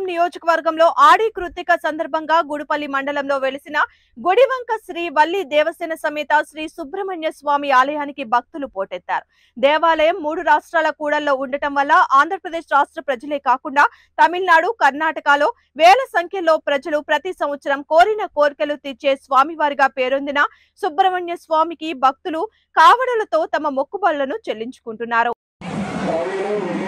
నియోజకవర్గంలో ఆడి కృత్తిక సందర్భంగా గుడిపల్లి మండలంలో వెలిసిన గుడివంక శ్రీ వల్లి దేవసేన సమేత శ్రీ సుబ్రహ్మణ్య స్వామి ఆలయానికి భక్తులు పోటెత్తారు దేవాలయం మూడు రాష్ట్రాల కూడల్లో ఉండటం వల్ల ఆంధ్రప్రదేశ్ రాష్ట్ర ప్రజలే కాకుండా తమిళనాడు కర్ణాటకలో వేల సంఖ్యలో ప్రజలు ప్రతి సంవత్సరం కోరిన కోరికలు తీర్చే స్వామివారిగా పేరొందిన సుబ్రహ్మణ్య స్వామికి భక్తులు కావడలతో తమ మొక్కుబళ్లను చెల్లించుకుంటున్నారు Thank